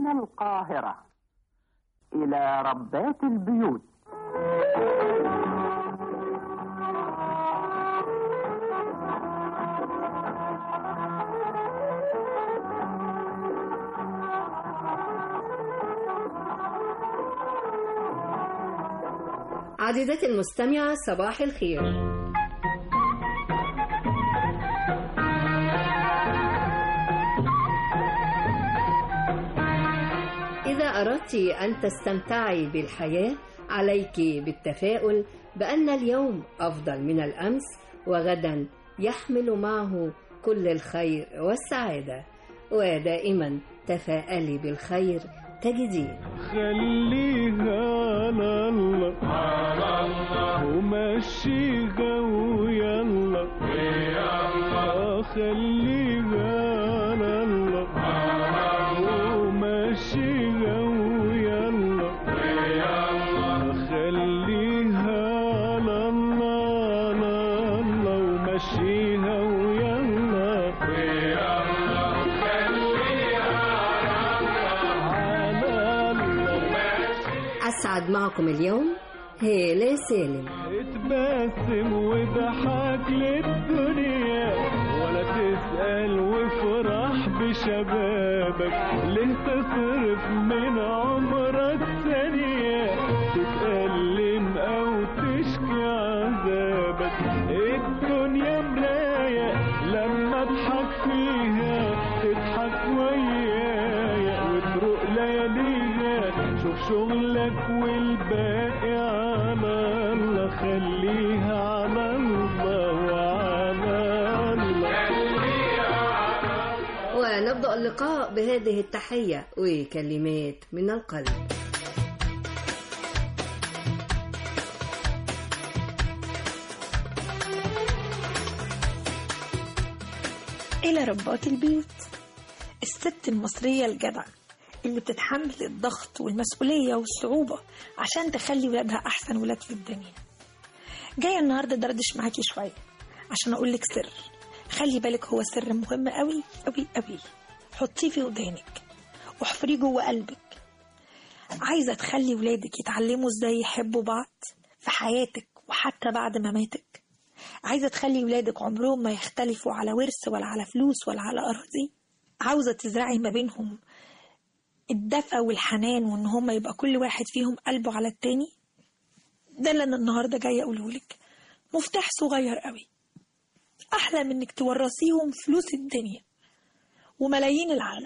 من القاهرة إلى ربات البيوت عزيزتي المستمعة صباح الخير إذا أردت أن تستمتعي بالحياة عليك بالتفاؤل بأن اليوم أفضل من الأمس وغدا يحمل معه كل الخير والسعادة ودائما تفاءلي بالخير تجديه خليها على الله على الله ومشيها ويلا ويلا خليها على الله على الله ومشيها ويلا ويلا خليها على الله على الله ومشيها ويلا ويلا خليها على الله أسعد معكم اليوم هالة سالم اتبسم وضحك للدنيا ولا تسأل وافرح بشبابك ليه تصرف من عمرك ثانية تتألم أو تشكي عذابك الدنيا مراية لما اضحك فيها تضحك ويايا وتروق لياليها شوف شغلك والباقي على الله خليها على الله وعلى الله ونبدأ اللقاء بهذه التحية وكلمات من القلب إلى ربات البيوت الست المصرية الجدعة اللي بتتحمل الضغط والمسؤولية والصعوبة عشان تخلي ولادها أحسن ولاد في الدنيا جاية النهاردة دردش معاكي شوية عشان أقولك سر خلي بالك هو سر مهم قوي قوي قوي حطيه في ودانك واحفريه جوه قلبك عايزة تخلي ولادك يتعلموا ازاي يحبوا بعض في حياتك وحتى بعد مماتك عايزة تخلي ولادك عمرهم ما يختلفوا على ورث ولا على فلوس ولا على أراضي عاوزة تزرعي ما بينهم الدفى والحنان وإن هما يبقى كل واحد فيهم قلبه على التاني ده اللي أنا النهاردة جاية أقوله لك مفتاح صغير قوي أحلى من إنك تورثيهم فلوس الدنيا وملايين العالم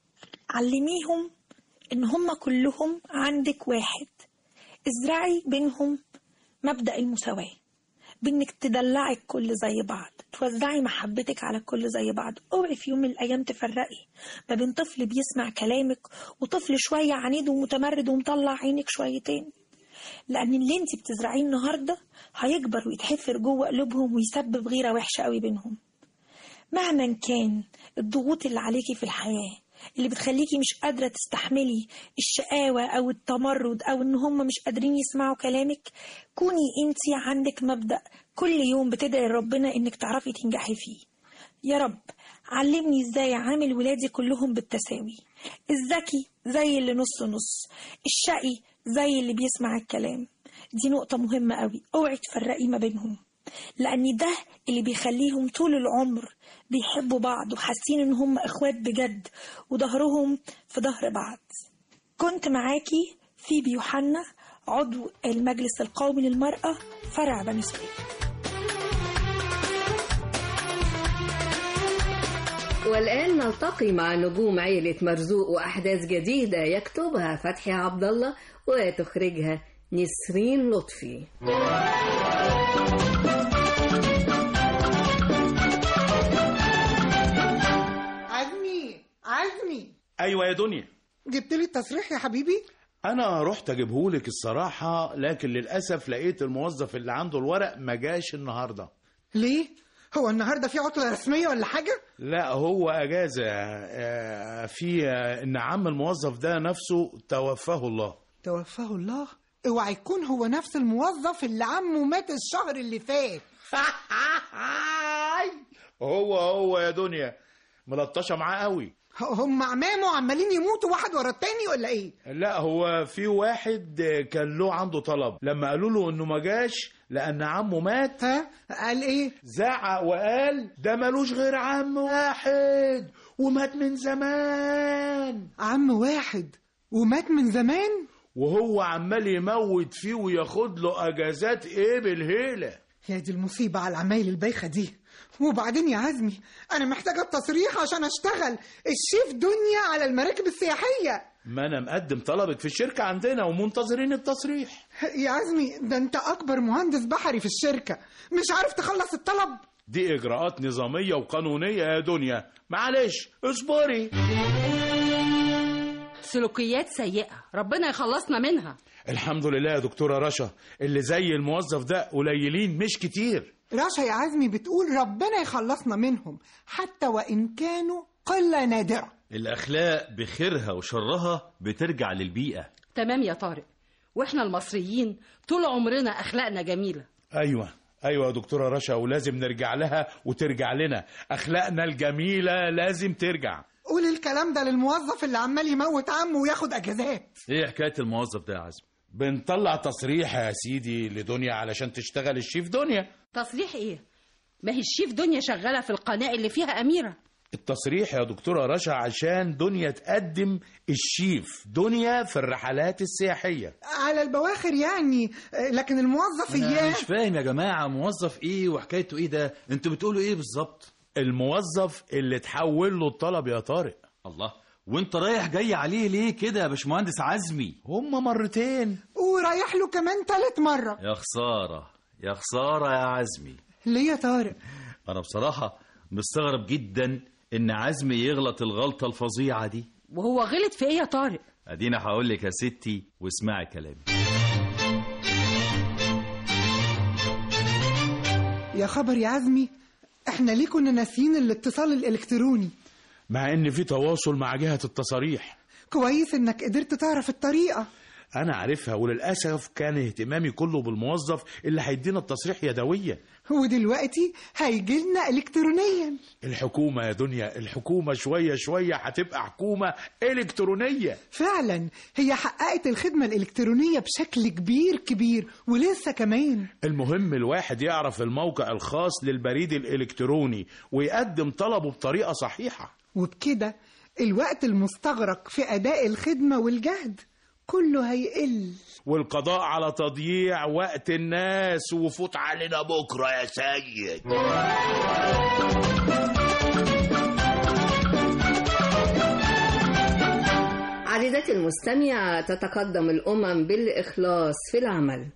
علميهم إن هما كلهم عندك واحد ازرعي بينهم مبدأ المساواة بانك تدلعي الكل زي بعض توزعي محبتك على الكل زي بعض اوعي في يوم من الايام تفرقي ما بين طفل بيسمع كلامك وطفل شويه عنيد ومتمرد ومطلع عينك شويتين لان اللي انت بتزرعيه النهارده هيكبر ويتحفر جوه قلوبهم ويسبب غيره وحشه قوي بينهم مهما كان الضغوط اللي عليكي في الحياه اللي بتخليكي مش قادرة تستحملي الشقاوة أو التمرد أو إن هم مش قادرين يسمعوا كلامك كوني انتي عندك مبدأ كل يوم بتدعي ربنا إنك تعرفي تنجحي فيه يا رب علمني ازاي اعامل ولادي كلهم بالتساوي الذكي زي اللي نص نص الشقي زي اللي بيسمع الكلام دي نقطة مهمة قوي اوعي تفرقي ما بينهم لأن ده اللي بيخليهم طول العمر بيحبوا بعض وحاسين إن هم إخوات بجد وظهرهم في ظهر بعض كنت معاكي فيبي يوحنا عضو المجلس القومي للمرأة فرع بني سويف والآن نلتقي مع نجوم عيلة مرزوق وأحداث جديدة يكتبها فتحي عبد الله وتخرجها نسرين لطفي عزمي عزمي ايوه يا دنيا جبت لي التصريح يا حبيبي انا رحت اجيبهولك الصراحه لكن للاسف لقيت الموظف اللي عنده الورق ما جاش النهارده ليه هو النهارده في عطله رسميه ولا حاجه لا هو اجازه آه، في آه، ان عم الموظف ده نفسه توفاه الله توفاه الله اوعى يكون هو نفس الموظف اللي عمه مات الشهر اللي فات هو هو يا دنيا ملطشه معاه قوي هم عمامه عمالين يموتوا واحد ورا التاني ولا ايه لا هو في واحد كان له عنده طلب لما قالوا له انه ما جاش لان عمه مات ها قال ايه زعق وقال ده ملوش غير عم واحد ومات من زمان عم واحد ومات من زمان وهو عمال يموت فيه وياخد له اجازات ايه بالهيله يا دي المصيبة على العمايل البايخة دي وبعدين يا عزمي أنا محتاجة التصريح عشان أشتغل الشيف دنيا على المراكب السياحية ما انا مقدم طلبك في الشركه عندنا ومنتظرين التصريح يا عزمي ده أنت أكبر مهندس بحري في الشركة مش عارف تخلص الطلب دي اجراءات نظاميه وقانونيه يا دنيا معلش اصبري سلوكيات سيئة ربنا يخلصنا منها الحمد لله يا دكتوره رشا اللي زي الموظف ده قليلين مش كتير رشا يا عزمي بتقول ربنا يخلصنا منهم حتى وإن كانوا قلة نادرة الأخلاق بخيرها وشرها بترجع للبيئة تمام يا طارق واحنا المصريين طول عمرنا اخلاقنا جميلة ايوه ايوه يا دكتوره رشا ولازم نرجع لها وترجع لنا اخلاقنا الجميله لازم ترجع قول الكلام ده للموظف اللي عمال يموت عمه وياخد أجازات ايه حكاية الموظف ده يا عزم بنطلع تصريح يا سيدي لدنيا علشان تشتغل الشيف دنيا تصريح ايه ما هي الشيف دنيا شغالة في القناة اللي فيها أميرة التصريح يا دكتورة رشا عشان دنيا تقدم الشيف دنيا في الرحلات السياحية على البواخر يعني آه، لكن الموظف أنا إياه مش فاهم يا جماعة موظف ايه وحكايته ايه ده انتوا بتقولوا ايه بالظبط الموظف اللي تحول له الطلب يا طارق الله وانت رايح جاي عليه ليه كده يا باشمهندس عزمي هما مرتين ورايح له كمان تالت مرة يا خسارة يا خسارة يا عزمي ليه يا طارق انا بصراحة مستغرب جدا ان عزمي يغلط الغلطة الفظيعة دي وهو غلط في ايه يا طارق ادينا هقول لك يا ستي واسمعي كلامي يا خبر يا عزمي احنا ليه كنا ناسيين الاتصال الالكتروني مع ان في تواصل مع جهة التصاريح كويس انك قدرت تعرف الطريقة انا عارفها وللاسف كان اهتمامي كله بالموظف اللي هيدينا التصريح يدويا ودلوقتي هيجيلنا الكترونيا الحكومة يا دنيا الحكومة شوية شوية هتبقى حكومة إلكترونية فعلا هي حققت الخدمة الإلكترونية بشكل كبير كبير ولسه كمان المهم الواحد يعرف الموقع الخاص للبريد الإلكتروني ويقدم طلبه بطريقة صحيحة وبكده الوقت المستغرق في أداء الخدمة والجهد كله هيقل والقضاء على تضييع وقت الناس وفوت علينا بكرة يا سيد عزيزتي المستمعة تتقدم الأمم بالإخلاص في العمل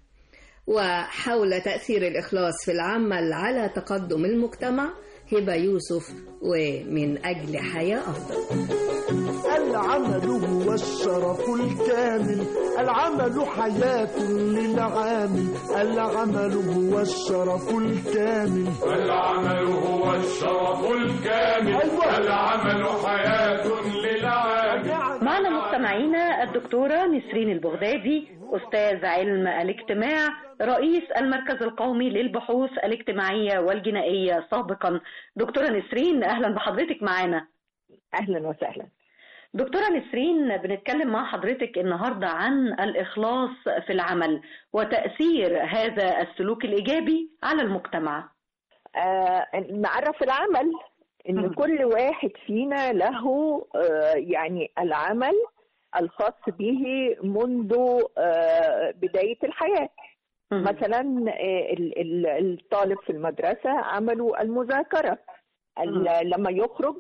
وحول تأثير الإخلاص في العمل على تقدم المجتمع هبة يوسف ومن أجل حياة أفضل العمل هو الشرف الكامل العمل حياة للعامل العمل هو الشرف الكامل العمل هو الشرف الكامل أيوة. العمل حياة للعامل معنا مستمعينا الدكتورة نسرين البغدادي أستاذ علم الاجتماع رئيس المركز القومي للبحوث الاجتماعية والجنائية سابقا دكتورة نسرين أهلا بحضرتك معنا اهلا وسهلا دكتورة نسرين بنتكلم مع حضرتك النهاردة عن الإخلاص في العمل وتأثير هذا السلوك الإيجابي على المجتمع آه نعرف العمل ان مم. كل واحد فينا له آه يعني العمل الخاص به منذ آه بداية الحياة مم. مثلا آه، ال- ال- الطالب في المدرسة عمله المذاكرة ال- لما يخرج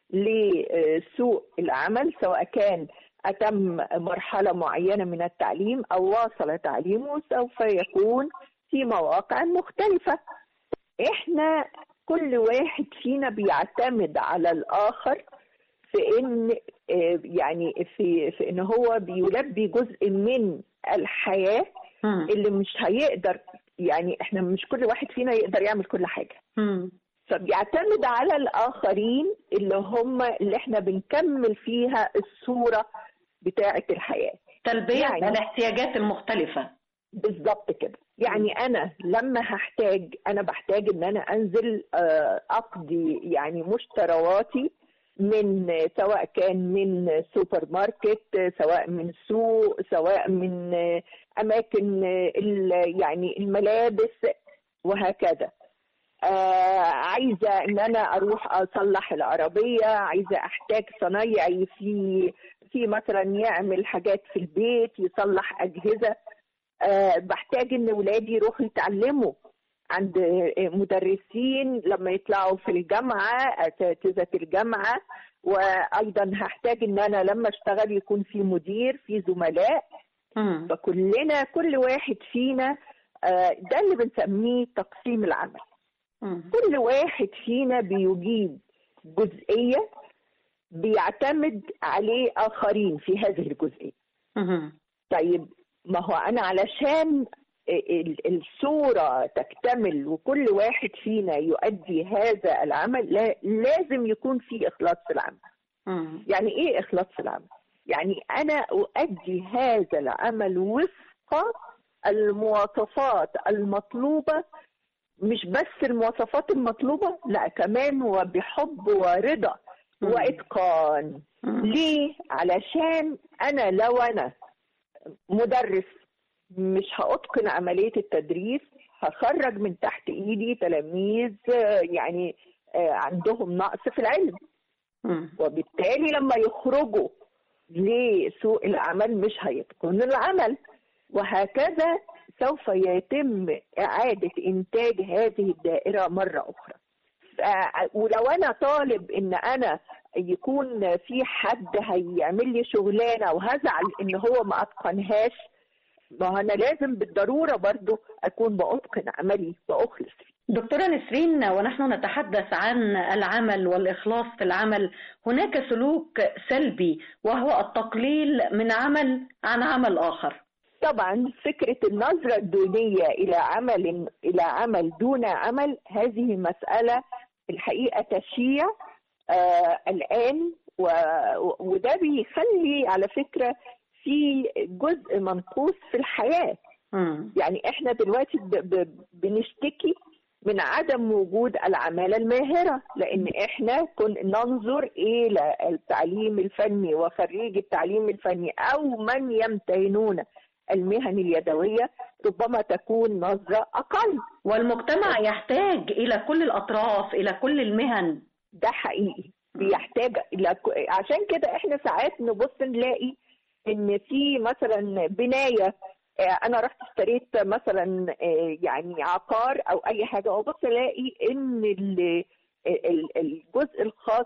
لسوق العمل سواء كان أتم مرحلة معينة من التعليم أو واصل تعليمه سوف يكون في مواقع مختلفة احنا كل واحد فينا بيعتمد على الآخر في ان آه، يعني في في ان هو بيلبي جزء من الحياة مم. اللي مش هيقدر يعني احنا مش كل واحد فينا يقدر يعمل كل حاجة مم. فبيعتمد على الآخرين اللي هم اللي احنا بنكمل فيها الصورة بتاعة الحياة تلبية يعني- الاحتياجات المختلفة بالظبط كده يعني انا لما هحتاج انا بحتاج ان انا انزل آه، اقضي يعني مشترواتي من سواء كان من سوبر ماركت سواء من سوق سواء من اماكن ال- يعني الملابس وهكذا آه عايزه ان انا اروح اصلح العربيه عايزه احتاج صنايعي في في مثلا يعمل حاجات في البيت يصلح اجهزه آه بحتاج ان ولادي يروحوا يتعلموا عند مدرسين لما يطلعوا في الجامعه اساتذه الجامعه وايضا هحتاج ان انا لما اشتغل يكون في مدير في زملاء فكلنا كل واحد فينا آه، ده اللي بنسميه تقسيم العمل كل واحد فينا بيجيد جزئية بيعتمد عليه آخرين في هذه الجزئية طيب ما هو أنا علشان ال- الصورة تكتمل وكل واحد فينا يؤدي هذا العمل لا- لازم يكون في إخلاص في العمل يعني إيه إخلاص في العمل؟ يعني أنا أؤدي هذا العمل وفق المواصفات المطلوبة مش بس المواصفات المطلوبة لا كمان وبحب ورضا وإتقان ليه؟ علشان أنا لو أنا مدرس مش هأتقن عملية التدريس هخرج من تحت إيدي تلاميذ آه، يعني آه، عندهم نقص في العلم وبالتالي لما يخرجوا لسوق العمل مش هيتقنوا العمل وهكذا سوف يتم إعادة إنتاج هذه الدائرة مرة أخرى ف- ولو أنا طالب إن أنا يكون في حد هيعمل لي شغلانة وهزعل إن هو ما أتقنهاش ما هو أنا لازم بالضرورة برضو أكون بأتقن عملي وأخلص فيه دكتورة نسرين ونحن نتحدث عن العمل والإخلاص في العمل هناك سلوك سلبي وهو التقليل من عمل عن عمل آخر طبعا فكرة النظرة الدونية إلى عمل إلى عمل دون عمل هذه مسألة الحقيقة تشيع آه الآن و... وده بيخلي على فكرة في جزء منقوص في الحياة يعني احنا دلوقتي ب... ب... بنشتكي من عدم وجود العمالة الماهرة لأن احنا كن ننظر إلى التعليم الفني وخريج التعليم الفني أو من يمتهنون المهن اليدوية ربما تكون نظرة أقل والمجتمع يحتاج إلى كل الأطراف إلى كل المهن ده حقيقي بيحتاج إلى ك- عشان كده احنا ساعات نبص نلاقي ان في مثلا بنايه آه، انا رحت اشتريت مثلا آه، يعني عقار او اي حاجه وبص الاقي ان ال- ال- الجزء الخاص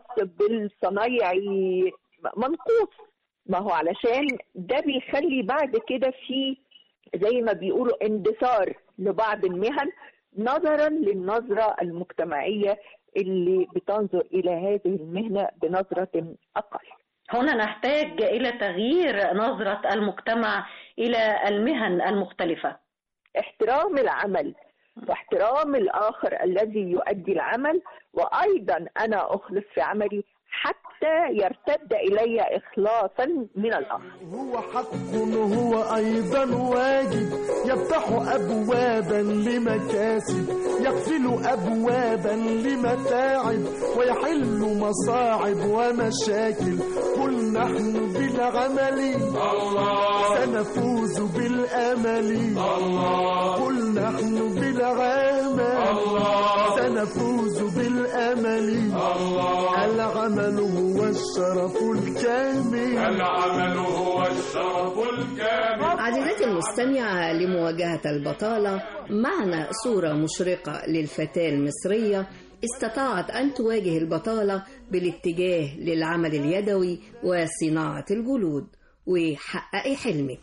بالصنايعي منقوص ما هو علشان ده بيخلي بعد كده في زي ما بيقولوا اندثار لبعض المهن نظرا للنظرة المجتمعية اللي بتنظر إلى هذه المهنة بنظرة أقل هنا نحتاج إلى تغيير نظرة المجتمع إلى المهن المختلفة احترام العمل واحترام الآخر الذي يؤدي العمل وأيضا أنا أخلص في عملي حتى يرتد إلي إخلاصا من الآخر هو حق هو أيضا واجب يفتح أبوابا لمكاسب يقفل أبوابا لمتاعب ويحل مصاعب ومشاكل قل نحن بالعمل الله سنفوز بالأمل الله قل نحن بالعمل الله سنفوز بالأمل الله العمل هو الشرف الكامل العمل هو الشرف الكامل عزيزتي المستمعة لمواجهة البطالة معنا صورة مشرقة للفتاة المصرية استطاعت أن تواجه البطالة بالاتجاه للعمل اليدوي وصناعة الجلود وحققي حلمك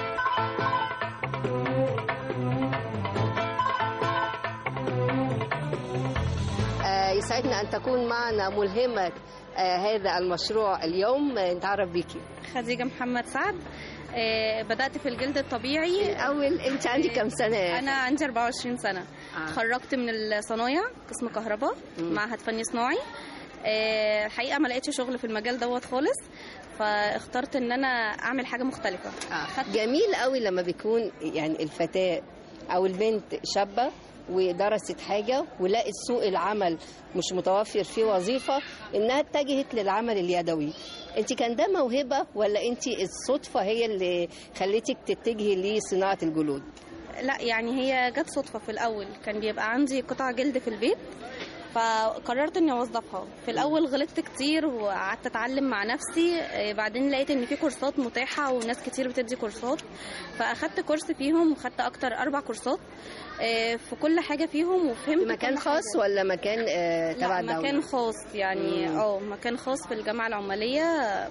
آه، يسعدنا أن تكون معنا ملهمة آه، هذا المشروع اليوم آه، نتعرف بيكي خديجة محمد سعد آه، بدأت في الجلد الطبيعي الأول أنت عندك كم سنة؟ أنا عندي 24 سنة اتخرجت من الصنايع قسم كهرباء معهد فني صناعي آه، الحقيقة ما لقيتش شغل في المجال دوت خالص فاخترت ان انا اعمل حاجة مختلفة جميل قوي لما بيكون يعني الفتاة أو البنت شابة ودرست حاجة ولقت سوق العمل مش متوفر فيه وظيفة إنها اتجهت للعمل اليدوي انت كان ده موهبة ولا انت الصدفة هي اللي خلتك تتجهي لصناعة الجلود لا يعني هي جت صدفة في الأول كان بيبقى عندي قطع جلد في البيت فقررت اني اوظفها في الاول غلطت كتير وقعدت اتعلم مع نفسي آه، بعدين لقيت ان في كورسات متاحه وناس كتير بتدي كورسات فاخدت كورس فيهم وخدت اكتر اربع كورسات آه، في كل حاجه فيهم وفهمت في مكان كل خاص حاجة. ولا مكان آه، لا تبع الدولة مكان خاص يعني مم. اه مكان خاص في الجامعه العماليه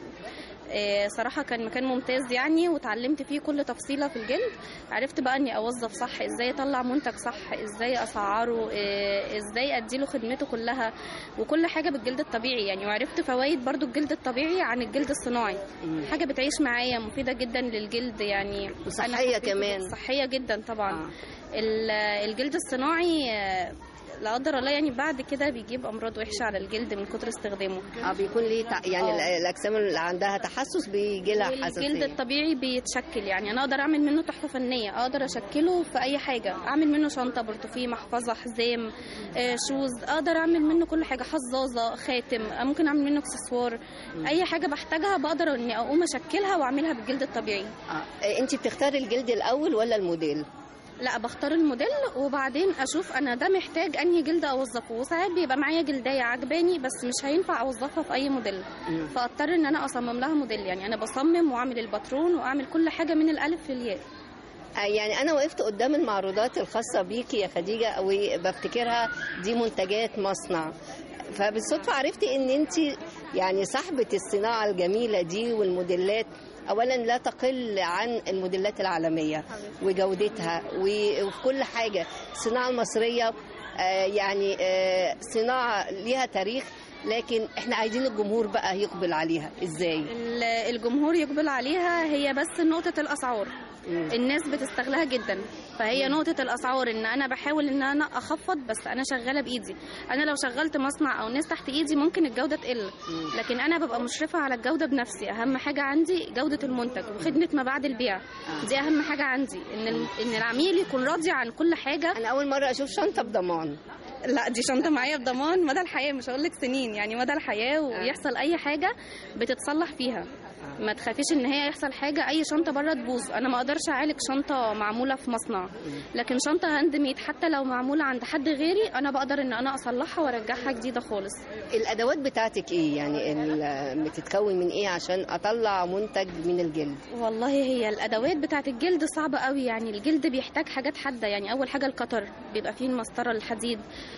آه، صراحة كان مكان ممتاز يعني وتعلمت فيه كل تفصيلة في الجلد عرفت بقى اني اوظف صح ازاي اطلع منتج صح ازاي اسعره آه، ازاي اديله خدمته كلها وكل حاجة بالجلد الطبيعي يعني وعرفت فوائد برضو الجلد الطبيعي عن الجلد الصناعي حاجة بتعيش معايا مفيدة جدا للجلد يعني أنا وصحية حبيته كمان. جداً. صحية جدا طبعا ال- الجلد الصناعي آه، لا قدر الله يعني بعد كده بيجيب امراض وحشه على الجلد من كتر استخدامه اه بيكون ليه تع... يعني آه. ال- الاجسام اللي عندها تحسس بيجي لها الجلد حساسيه الطبيعي بيتشكل يعني انا اقدر اعمل منه تحفه فنيه اقدر اشكله في اي حاجه اعمل منه شنطه برتقيه محفظه حزام آه، شوز اقدر اعمل منه كل حاجه حظاظه خاتم آه، ممكن اعمل منه اكسسوار اي حاجه بحتاجها بقدر اني اقوم اشكلها واعملها بالجلد الطبيعي آه، انت بتختاري الجلد الاول ولا الموديل لا بختار الموديل وبعدين اشوف انا ده محتاج انهي جلد اوظفه وساعات بيبقى معايا جلدايه عجباني بس مش هينفع اوظفها في اي موديل فاضطر ان انا اصمم لها موديل يعني انا بصمم واعمل الباترون واعمل كل حاجه من الالف للياء آه، يعني انا وقفت قدام المعروضات الخاصه بيكي يا خديجه وبفتكرها دي منتجات مصنع فبالصدفه عرفت ان انت يعني صاحبه الصناعه الجميله دي والموديلات اولا لا تقل عن الموديلات العالميه وجودتها و- وفي كل حاجه الصناعه المصريه آه، يعني آه، صناعه ليها تاريخ لكن احنا عايزين الجمهور بقى يقبل عليها ازاي ال- الجمهور يقبل عليها هي بس نقطة الأسعار الناس بتستغلها جدا فهي نقطة الأسعار إن أنا بحاول إن أنا أخفض بس أنا شغالة بإيدي أنا لو شغلت مصنع أو ناس تحت إيدي ممكن الجودة تقل لكن أنا ببقى مشرفة على الجودة بنفسي أهم حاجة عندي جودة المنتج وخدمة ما بعد البيع دي أهم حاجة عندي إن الم- إن العميل يكون راضي عن كل حاجة أنا أول مرة أشوف شنطة بضمان لا دي شنطة معايا بضمان مدى الحياة مش هقول لك سنين يعني مدى الحياة ويحصل أي حاجة بتتصلح فيها ما تخافيش ان هي يحصل حاجه اي شنطه بره تبوظ انا ما اقدرش اعالج شنطه معموله في مصنع لكن شنطه هاند ميد حتى لو معموله عند حد غيري انا بقدر ان انا اصلحها وارجعها جديده خالص الادوات بتاعتك ايه يعني ال- بتتكون من ايه عشان اطلع منتج من الجلد والله هي الادوات بتاعت الجلد صعبه قوي يعني الجلد بيحتاج حاجات حاده يعني اول حاجه القطر بيبقى فيه المسطره الحديد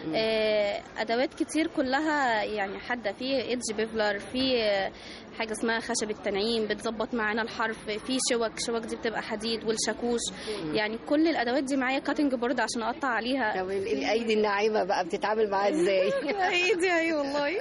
آه، ادوات كتير كلها يعني حاده في ايدج بيفلر في آه، حاجه اسمها خشب التنعيم بتظبط معانا الحرف في شوك شوك دي بتبقى حديد والشاكوش يعني كل الادوات دي معايا كاتنج بورد عشان اقطع عليها طب الايدي الناعمه بقى بتتعامل معاها ازاي ايدي اهي والله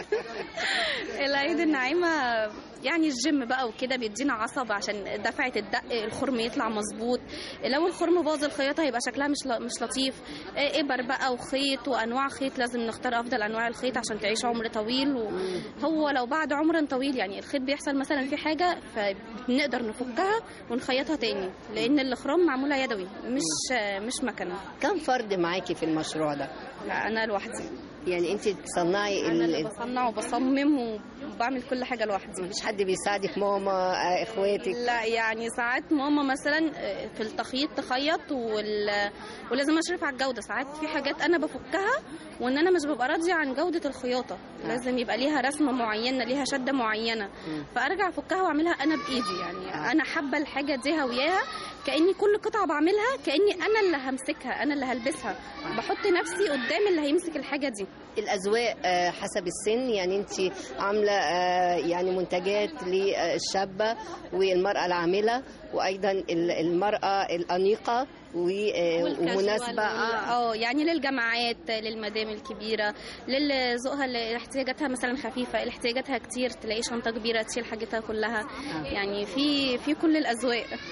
الايدي الناعمه يعني الجيم بقى وكده بيدينا عصب عشان دفعه الدق الخرم يطلع مظبوط لو الخرم باظ الخياطه هيبقى شكلها مش ل- مش لطيف آه، ابر بقى وخيط وانواع خيط لازم نختار افضل انواع الخيط عشان تعيش عمر طويل وهو لو بعد عمر طويل يعني الخيط بيحصل مثلا في حاجه فبنقدر نفكها ونخيطها تاني لان الاخرام معموله يدوي مش آه، مش مكنه كم فرد معاكي في المشروع ده لا انا لوحدي يعني انت بتصنعي انا اللي ال... بصنع وبصمم وبعمل كل حاجه لوحدي مفيش حد بيساعدك ماما آه، اخواتك لا يعني ساعات ماما مثلا آه، في التخييط تخيط وال... ولازم اشرف على الجوده ساعات في حاجات انا بفكها وان انا مش ببقى راضيه عن جوده الخياطه لازم يبقى ليها رسمه معينه ليها شده معينه فارجع افكها واعملها انا بايدي يعني انا حابه الحاجه دي هوياها كاني كل قطعه بعملها كاني انا اللي همسكها انا اللي هلبسها بحط نفسي قدام اللي هيمسك الحاجه دي الاذواق آه، حسب السن يعني انت عامله آه، يعني منتجات للشابه والمراه العامله وايضا ال- المراه الانيقه و- آه، ومناسبه آه. اه يعني للجامعات للمدام الكبيره للي ذوقها اللي احتياجاتها مثلا خفيفه اللي احتياجاتها كتير تلاقي شنطه كبيره تشيل حاجتها كلها يعني في في كل الاذواق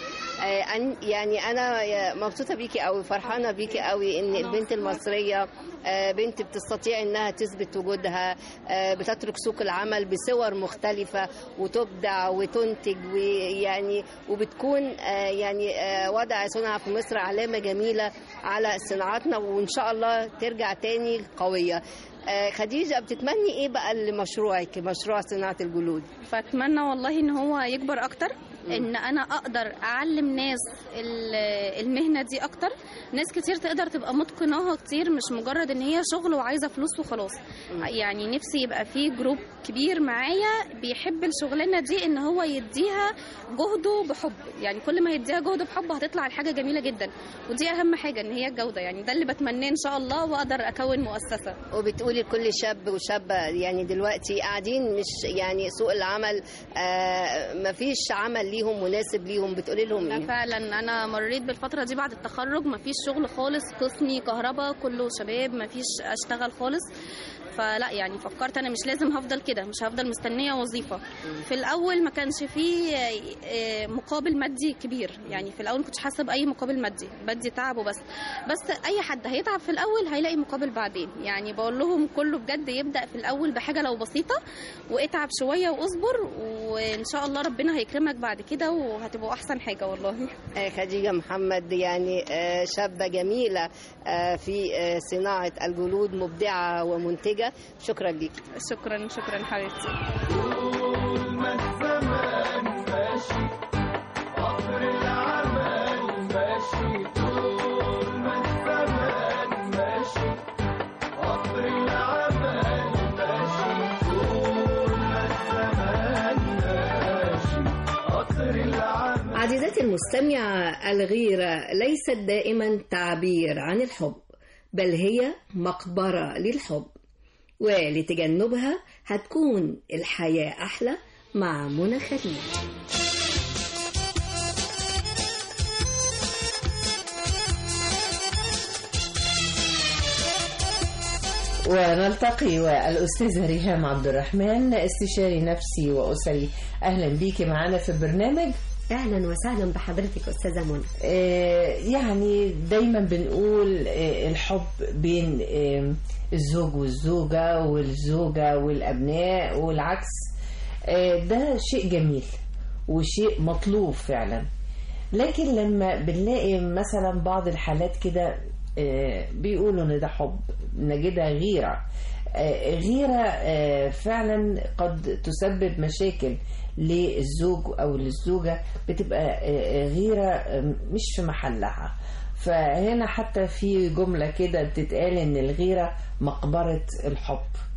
آه، أن- يعني انا مبسوطه بيكي قوي فرحانه بيكي قوي ان البنت المصريه آه، بنت بتستطيع انها تثبت وجودها آه، بتترك سوق العمل بصور مختلفه وتبدع وتنتج ويعني وبتكون آه، يعني آه، وضع صنع في مصر علامه جميله على صناعاتنا وان شاء الله ترجع تاني قويه آه، خديجه بتتمني ايه بقى لمشروعك مشروع صناعه الجلود فاتمنى والله ان هو يكبر اكتر ان انا اقدر اعلم ناس ال- المهنه دي اكتر ناس كتير تقدر تبقى متقناها كتير مش مجرد ان هي شغل وعايزه فلوس وخلاص يعني نفسي يبقى في جروب كبير معايا بيحب الشغلانه دي ان هو يديها جهده بحب يعني كل ما يديها جهد بحب هتطلع الحاجه جميله جدا ودي اهم حاجه ان هي الجوده يعني ده اللي بتمناه ان شاء الله واقدر اكون مؤسسه وبتقولي لكل شاب وشابة يعني دلوقتي قاعدين مش يعني سوق العمل آه مفيش عمل ليهم مناسب ليهم بتقولي لهم لا ايه؟ فعلا انا مريت بالفتره دي بعد التخرج مفيش شغل خالص قسمي كهرباء كله شباب مفيش اشتغل خالص فلا يعني فكرت انا مش لازم هفضل كده مش هفضل مستنيه وظيفه في الاول ما كانش فيه آه، مقابل مادي كبير يعني في الاول ما كنتش حاسه باي مقابل مادي بدي تعب وبس بس اي حد هيتعب في الاول هيلاقي مقابل بعدين يعني بقول لهم كله بجد يبدا في الاول بحاجه لو بسيطه واتعب شويه واصبر وان شاء الله ربنا هيكرمك بعد كده وهتبقوا احسن حاجه والله آه خديجة محمد يعني آه شابة جميلة آه في آه صناعة الجلود مبدعة ومنتجة شكرا ليك شكرا شكرا حبيبتي ما الزمان ماشي قطر العمل ماشي طول ما الزمان ماشي قطر العمل ماشي طول ما الزمان ماشي قطر العمل عزيزتي المستمعة الغيرة ليست دائما تعبير عن الحب بل هي مقبرة للحب ولتجنبها هتكون الحياة أحلى مع منى خليل ونلتقي والأستاذة ريهام عبد الرحمن استشاري نفسي وأسري أهلا بيكي معنا في البرنامج اهلا وسهلا بحضرتك استاذه منى آه، يعني دايما بنقول آه، الحب بين آه، الزوج والزوجة والزوجة والأبناء والعكس آه، ده شيء جميل وشيء مطلوب فعلا لكن لما بنلاقي مثلا بعض الحالات كده آه، بيقولوا ان ده حب نجدها غيرة آه، غيرة آه، فعلا قد تسبب مشاكل للزوج او للزوجة بتبقى آه، آه، غيرة آه، مش في محلها فهنا حتى في جملة كده بتتقال ان الغيرة مقبرة الحب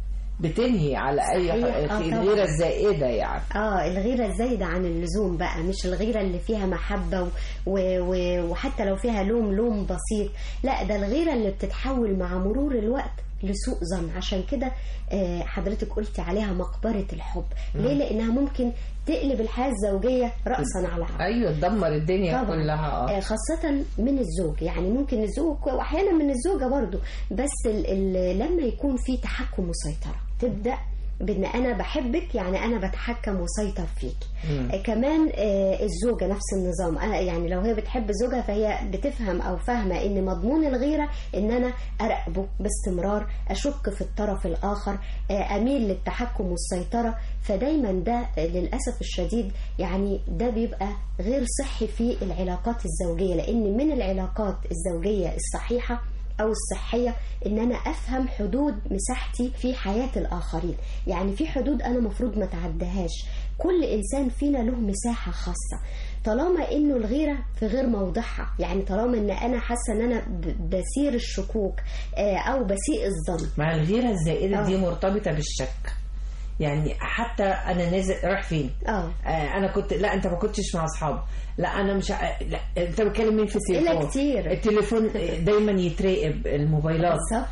بتنهي على اي صحيح. آه، ح- طبعاً. الغيرة الزائدة يعني اه الغيرة الزايدة عن اللزوم بقى مش الغيرة اللي فيها محبة و... و... و... وحتى لو فيها لوم لوم بسيط لا ده الغيرة اللي بتتحول مع مرور الوقت لسوء ظن عشان كده آه، حضرتك قلتي عليها مقبرة الحب ليه مم. لأنها ممكن تقلب الحياة الزوجية رأسا على عقب ايوه تدمر الدنيا طبعاً. كلها آه، اه خاصة من الزوج يعني ممكن الزوج وأحيانا من الزوجة برضو بس ال ال لما يكون في تحكم وسيطرة تبدأ بان انا بحبك يعني انا بتحكم وسيطر فيك مم. آه، كمان آه، الزوجه نفس النظام انا يعني لو هي بتحب زوجها فهي بتفهم او فاهمه ان مضمون الغيره ان انا اراقبه باستمرار اشك في الطرف الاخر آه، اميل للتحكم والسيطره فدايما ده آه، للاسف الشديد يعني ده بيبقى غير صحي في العلاقات الزوجيه لان من العلاقات الزوجيه الصحيحه او الصحيه ان انا افهم حدود مساحتي في حياه الاخرين يعني في حدود انا مفروض ما تعدهاش كل انسان فينا له مساحه خاصه طالما انه الغيره في غير موضعها يعني طالما ان انا حاسه ان انا ب- بسير الشكوك آه، او بسيء الظن مع الغيرة الزائدة آه. دي مرتبطة بالشك يعني حتى انا نازل رايح فين اه انا كنت لا انت ما كنتش مع اصحابك لا انا مش ع- لا انت بتكلم مين في التليفون أسئلة كتير. التليفون دايما يتراقب الموبايلات بالظبط.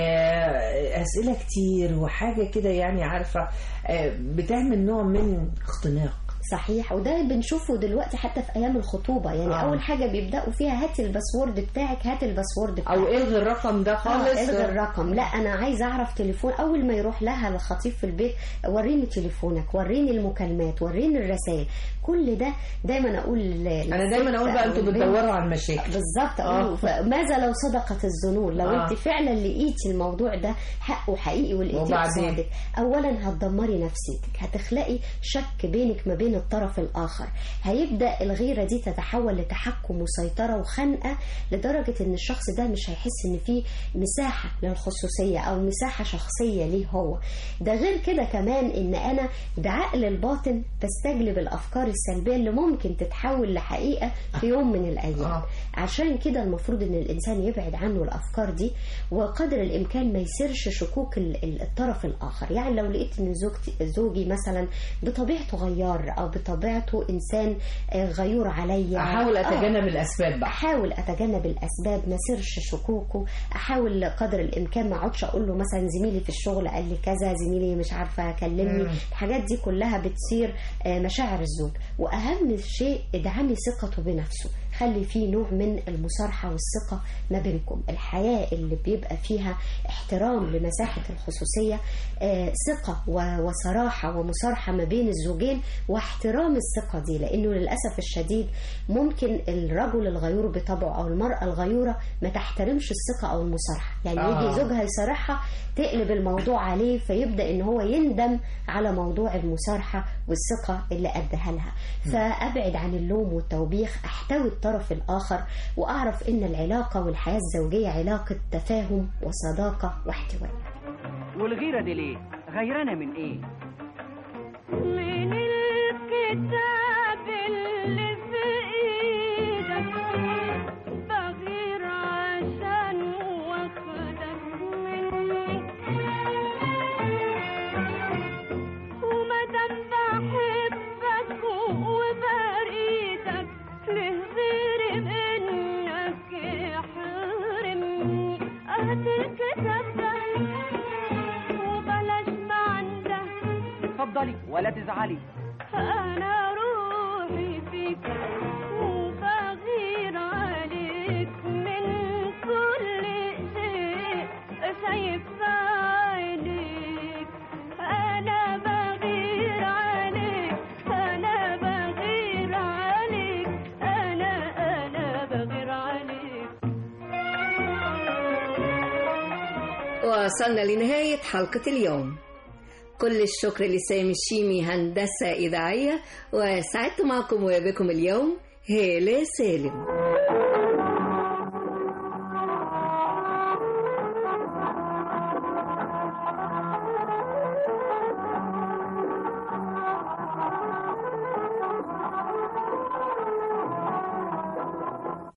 آه، اسئله كتير وحاجه كده يعني عارفه آه، بتعمل نوع من اختناق صحيح وده بنشوفه دلوقتي حتى في ايام الخطوبه يعني آه. آه. اول حاجه بيبداوا فيها هاتي الباسورد بتاعك هاتي الباسورد بتاعك او الغي الرقم ده خالص آه الغي الرقم لا انا عايزه اعرف تليفون اول ما يروح لها الخطيب في البيت وريني تليفونك وريني المكالمات وريني الرسائل كل ده دايما اقول ل- انا دايما للست اقول بقى أو انتوا البنت- بتدوروا على المشاكل بالظبط آه. اه فماذا لو صدقت الظنون لو آه. انت فعلا لقيتي الموضوع ده حقه حقيقي ولقيتيه وبعدين؟ قصادك اولا هتدمري نفسيتك هتخلقي شك بينك ما بين الطرف الاخر هيبدا الغيره دي تتحول لتحكم وسيطره وخنقه لدرجه ان الشخص ده مش هيحس ان في مساحه للخصوصيه او مساحه شخصيه ليه هو ده غير كده كمان ان انا بعقل الباطن بستجلب الافكار السلبيه اللي ممكن تتحول لحقيقه في يوم من الايام آه. عشان كده المفروض ان الانسان يبعد عنه الافكار دي وقدر الامكان ما يسيرش شكوك ال- ال- الطرف الاخر يعني لو لقيت ان زوجتي زوجي مثلا بطبيعته غيار او بطبيعته انسان آه، غيور عليا احاول آه. اتجنب الاسباب بقى احاول اتجنب الاسباب ما سيرش شكوكه احاول قدر الامكان ما اقعدش اقول له مثلا زميلي في الشغل قال لي كذا زميلي مش عارفه كلمني مم. الحاجات دي كلها بتصير آه، مشاعر الزوج واهم شيء ادعمي ثقته بنفسه خلي فيه نوع من المصارحه والثقه ما بينكم الحياه اللي بيبقى فيها احترام لمساحه الخصوصيه آه، ثقه و- وصراحه ومصارحه ما بين الزوجين واحترام الثقه دي لانه للاسف الشديد ممكن الرجل الغيور بطبعه او المراه الغيوره ما تحترمش الثقه او المصارحه يعني آه. يجي زوجها يصارحها تقلب الموضوع عليه فيبدا ان هو يندم على موضوع المصارحه والثقه اللي اداها لها فابعد عن اللوم والتوبيخ احتوي الطرف الاخر واعرف ان العلاقه والحياه الزوجيه علاقه تفاهم وصداقه واحتواء والغيرة دي ليه؟ غيرانة من ايه؟ من الكتاب اللي في ايدك بغير عشان واخدك مني ومادام بحبك وبريدك ليه غير انك يحرمني هات الكتاب ده وبلاش ما عندك اتفضلي ولا تزعلي أنا روحي فيك وبغير عليك من كل شيء شايف عينيك أنا بغير عليك أنا بغير عليك أنا أنا بغير عليك وصلنا لنهاية حلقة اليوم كل الشكر لسامي الشيمي هندسة إذاعية وسعدت معكم وبكم اليوم هالة سالم